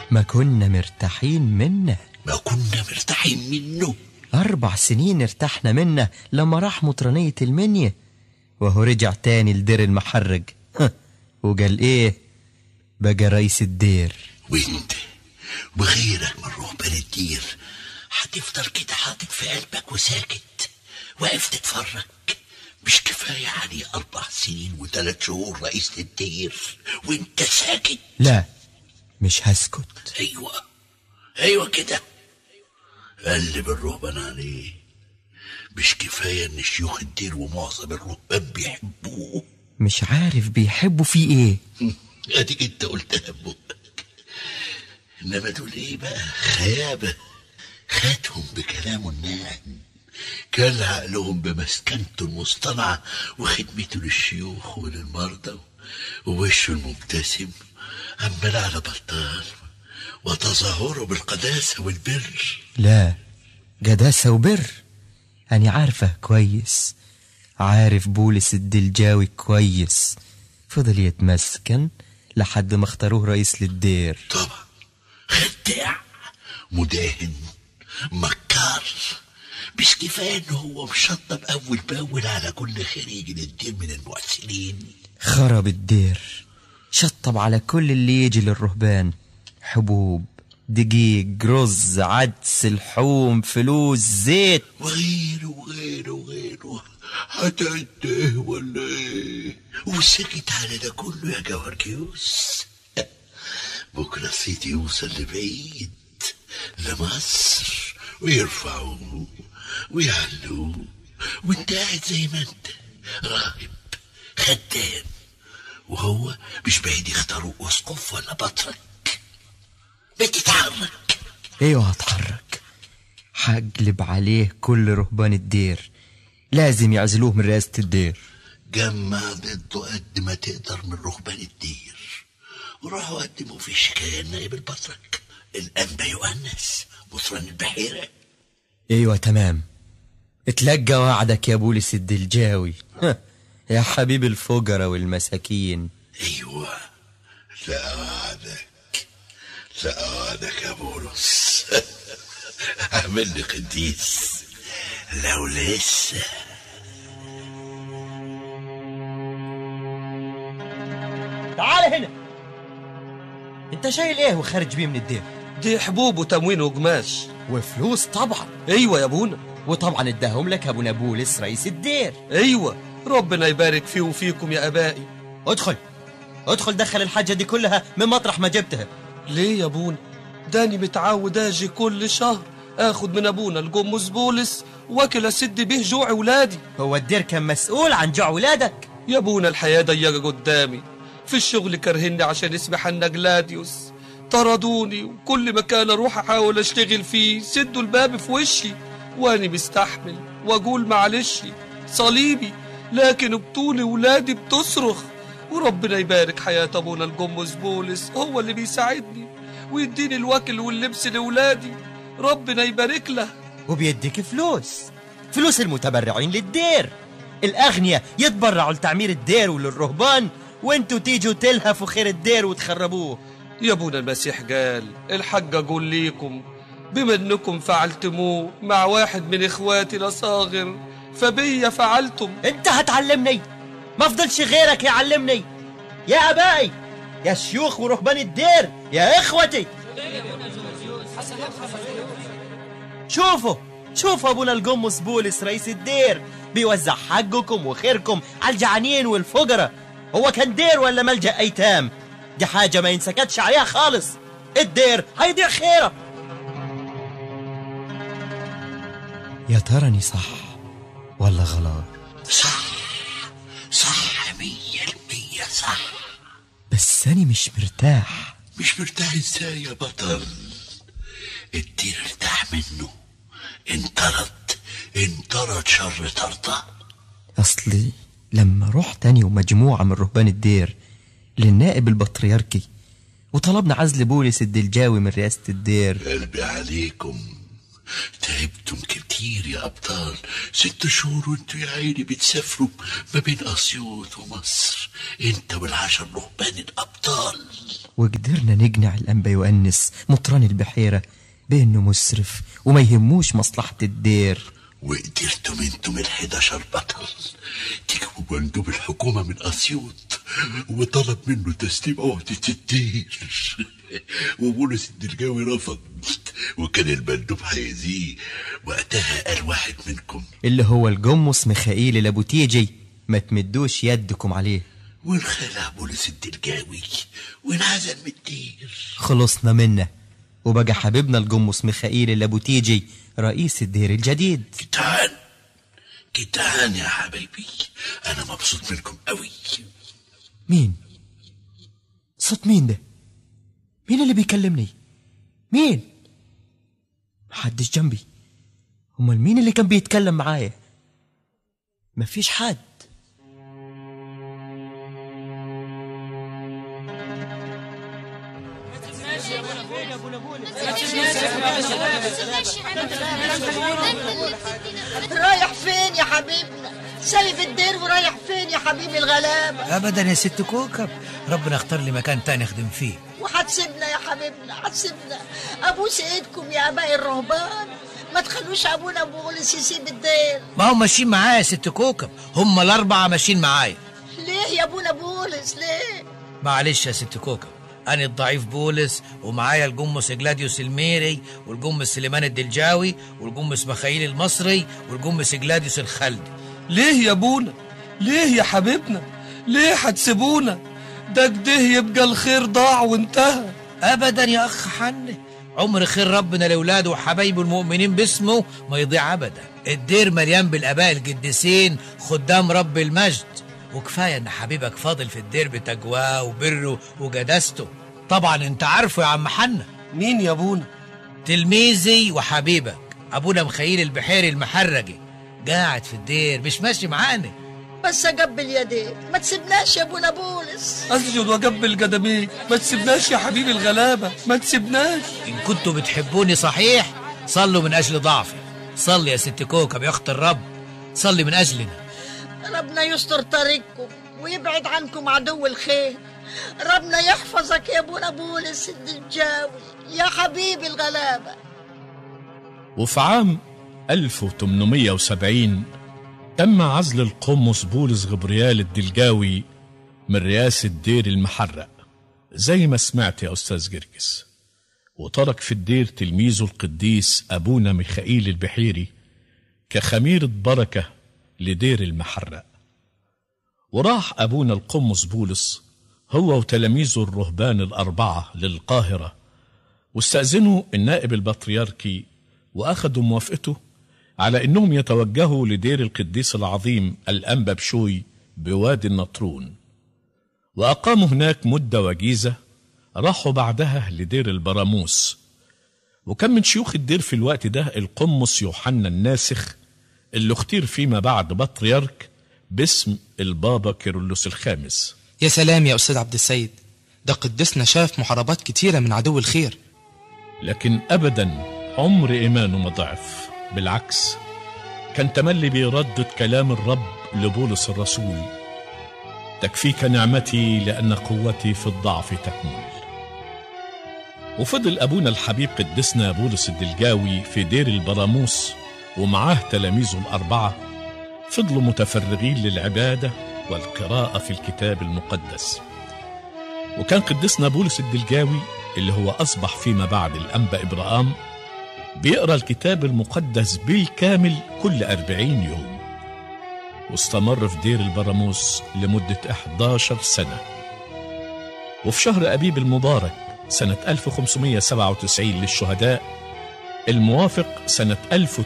ما كنا مرتاحين منه ما كنا مرتاحين منه أربع سنين ارتحنا منه لما راح مطرانية المنيا وهو رجع تاني لدير المحرج ها، وقال ايه بقى رئيس الدير وانت وغيرك من رهبان الدير هتفضل كده حاطط في قلبك وساكت واقف تتفرج مش كفاية عليه أربع سنين وثلاث شهور رئيس الدير وانت ساكت لا مش هسكت أيوة أيوة كده قلب الرهبان عليه مش كفاية إن شيوخ الدير ومعظم الرهبان بيحبوه مش عارف بيحبوا فيه ايه اديك انت قلتها ببقك انما دول ايه بقى خيابه خاتهم بكلامه الناعم كان عقلهم بمسكنته المصطنعة وخدمته للشيوخ وللمرضى ووشه المبتسم عمال على بطال وتظاهره بالقداسة والبر لا جداسة وبر أنا عارفه كويس عارف بولس الدلجاوي كويس فضل يتمسكن لحد ما اختاروه رئيس للدير طبعا خداع مداهن مكار مش كفاية ان هو مشطب اول باول على كل خريج للدين من المحسنين خرب الدير شطب على كل اللي يجي للرهبان حبوب دقيق رز عدس لحوم فلوس زيت وغيره وغيره وغيره هتنتهي ولا ايه وسكت على ده كله يا جوارجيوس بكرة الصيت يوصل لبعيد لمصر ويرفعوه ويعلوه وانت قاعد زي ما انت راهب خدام وهو مش بعيد يختاروا اسقف ولا بطرك بتتحرك ايوه هتحرك هقلب عليه كل رهبان الدير لازم يعزلوه من رئاسة الدير جمع ضده قد ما تقدر من رهبان الدير وراحوا قدموا في شكاية نائب البطرك الأنبا يؤنس مطران البحيرة ايوه تمام اتلقى وعدك يا بولس الدلجاوي ها، يا حبيب الفقراء والمساكين أيوة لا وعدك لا وعدك يا بولس اعمل لي قديس لو لسه تعال هنا انت شايل ايه وخارج بيه من الدير دي حبوب وتموين وقماش وفلوس طبعا ايوه يا ابونا وطبعا اداهم لك ابونا بولس رئيس الدير ايوه ربنا يبارك فيه وفيكم يا ابائي ادخل ادخل دخل الحاجة دي كلها من مطرح ما جبتها ليه يا ابونا داني متعود اجي كل شهر اخد من ابونا الجمز بولس واكل اسد بيه جوع ولادي هو الدير كان مسؤول عن جوع ولادك يا ابونا الحياة ضيقة قدامي في الشغل كرهني عشان اسمي حنا جلاديوس طردوني وكل مكان اروح احاول اشتغل فيه سدوا الباب في وشي واني مستحمل واقول معلش صليبي لكن بطولي ولادي بتصرخ وربنا يبارك حياة ابونا الجمز بولس هو اللي بيساعدني ويديني الوكل واللبس لولادي ربنا يبارك له وبيديك فلوس فلوس المتبرعين للدير الأغنياء يتبرعوا لتعمير الدير وللرهبان وانتوا تيجوا تلهفوا خير الدير وتخربوه يا ابونا المسيح قال الحق اقول ليكم بما انكم فعلتموه مع واحد من اخواتي الاصاغر فبي فعلتم انت هتعلمني ما فضلش غيرك يعلمني يا ابائي يا شيوخ ورهبان الدير يا اخوتي شوفوا شوفوا ابونا الجمص بولس رئيس الدير بيوزع حقكم وخيركم على الجعانين والفقراء هو كان دير ولا ملجأ ايتام دي حاجة ما ينسكتش عليها خالص الدير هيضيع خيره يا تراني صح ولا غلط صح صح مية المية صح بس أنا مش مرتاح مش مرتاح ازاي يا بطل الدير ارتاح منه انطرد انطرد شر طردة أصلي لما رحت أنا ومجموعة من رهبان الدير للنائب البطريركي وطلبنا عزل بولس الدلجاوي من رئاسة الدير قلبي عليكم تعبتم كتير يا أبطال ست شهور وانتوا يا عيني بتسافروا ما بين أسيوط ومصر انت والعشر رهبان الأبطال وقدرنا نقنع الأنبا يؤنس مطران البحيرة بأنه مسرف وما يهموش مصلحة الدير وقدرتم انتم الحداشر بطل تجيبوا مندوب الحكومة من أسيوط وطلب منه تسليم عهدة الدير وبولس الدرجاوي رفض وكان المندوب هيزيه وقتها قال واحد منكم اللي هو الجمص ميخائيل الأبوتيجي ما تمدوش يدكم عليه وانخلع بولس الدرجاوي وانعزل من الدير خلصنا منه وبقى حبيبنا الجمص ميخائيل الأبوتيجي رئيس الدير الجديد جدعان جدعان يا حبايبي أنا مبسوط منكم قوي مين صوت مين ده مين اللي بيكلمني مين محدش جنبي امال مين اللي كان بيتكلم معايا مفيش حد رايح فين يا حبيبنا سايب الدير ورايح فين يا حبيبي الغلابة ابدا يا ست كوكب ربنا اختار لي مكان تاني اخدم فيه وهتسيبنا يا حبيبنا هتسيبنا ابوس ايدكم يا اباء الرهبان ما تخلوش ابونا بولس يسيب الدير ما هم ماشيين معايا يا ست كوكب هم الاربعه ماشيين معايا ليه يا ابونا بولس ليه معلش يا ست كوكب انا الضعيف بولس ومعايا الجمس جلاديوس الميري والجمس سليمان الدلجاوي والجمس مخايل المصري والجمس جلاديوس الخلدي ليه يا ابونا ليه يا حبيبنا ليه هتسيبونا ده كده يبقى الخير ضاع وانتهى ابدا يا اخ حنه عمر خير ربنا لاولاده وحبايبه المؤمنين باسمه ما يضيع ابدا الدير مليان بالاباء القديسين خدام رب المجد وكفايه ان حبيبك فاضل في الدير بتقواه وبره وجداسته طبعا انت عارفه يا عم حنه مين يا ابونا تلميذي وحبيبك ابونا مخيل البحيري المحرجي قاعد في الدير مش ماشي معانا بس اقبل يديك ما تسيبناش يا ابونا بولس اسجد واقبل قدميك ما تسيبناش يا حبيبي الغلابه ما تسيبناش إن كنتوا بتحبوني صحيح صلوا من أجل ضعفي صلي يا ست كوكب يا أخت الرب صلي من أجلنا ربنا يستر طريقكم ويبعد عنكم عدو الخير ربنا يحفظك يا ابونا بولس الدجاوي يا حبيبي الغلابة وفي عام 1870 تم عزل القمص بولس غبريال الدلجاوي من رئاسة دير المحرق زي ما سمعت يا أستاذ جرجس وترك في الدير تلميذه القديس أبونا ميخائيل البحيري كخميرة بركة لدير المحرق وراح أبونا القمص بولس هو وتلاميذه الرهبان الأربعة للقاهرة واستأذنوا النائب البطريركي وأخذوا موافقته على أنهم يتوجهوا لدير القديس العظيم الأنبا بشوي بوادي النطرون وأقاموا هناك مدة وجيزة راحوا بعدها لدير البراموس وكان من شيوخ الدير في الوقت ده القمص يوحنا الناسخ اللي اختير فيما بعد بطريرك باسم البابا كيرلس الخامس يا سلام يا أستاذ عبد السيد ده قدسنا شاف محاربات كتيرة من عدو الخير لكن أبدا عمر إيمانه ما ضعف بالعكس كان تملي بيردد كلام الرب لبولس الرسول تكفيك نعمتي لأن قوتي في الضعف تكمل وفضل أبونا الحبيب قدسنا بولس الدلجاوي في دير البراموس ومعاه تلاميذه الأربعة فضلوا متفرغين للعبادة والقراءة في الكتاب المقدس وكان قدسنا بولس الدلجاوي اللي هو أصبح فيما بعد الأنبا إبراهام بيقرأ الكتاب المقدس بالكامل كل أربعين يوم واستمر في دير البراموس لمدة 11 سنة وفي شهر أبيب المبارك سنة 1597 للشهداء الموافق سنة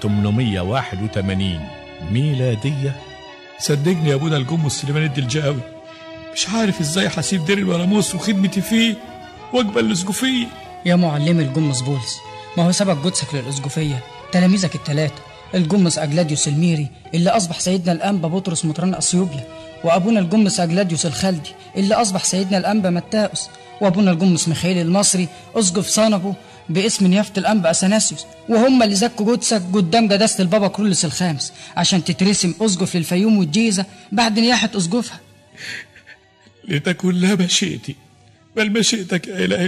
1881 ميلادية صدقني يا ابونا الجمس سليمان الدلجاوي مش عارف ازاي هسيب دير البراموس وخدمتي فيه واقبل الاسقفيه يا معلم الجمص بولس ما هو سبق جدسك للأسقفية تلاميذك التلاتة الجمص أجلاديوس الميري اللي أصبح سيدنا الأنبا بطرس مطران أثيوبيا وأبونا الجمص أجلاديوس الخلدي اللي أصبح سيدنا الأنبا متاؤس وأبونا الجمص ميخائيل المصري أسقف صانبو باسم نيافة الأنبا أثناسيوس وهم اللي زكوا جثك قدام جداسة البابا كرولس الخامس عشان تترسم أسقف للفيوم والجيزة بعد نياحة أسقفها لتكن لا مشيئتي بل مشيئتك يا إلهي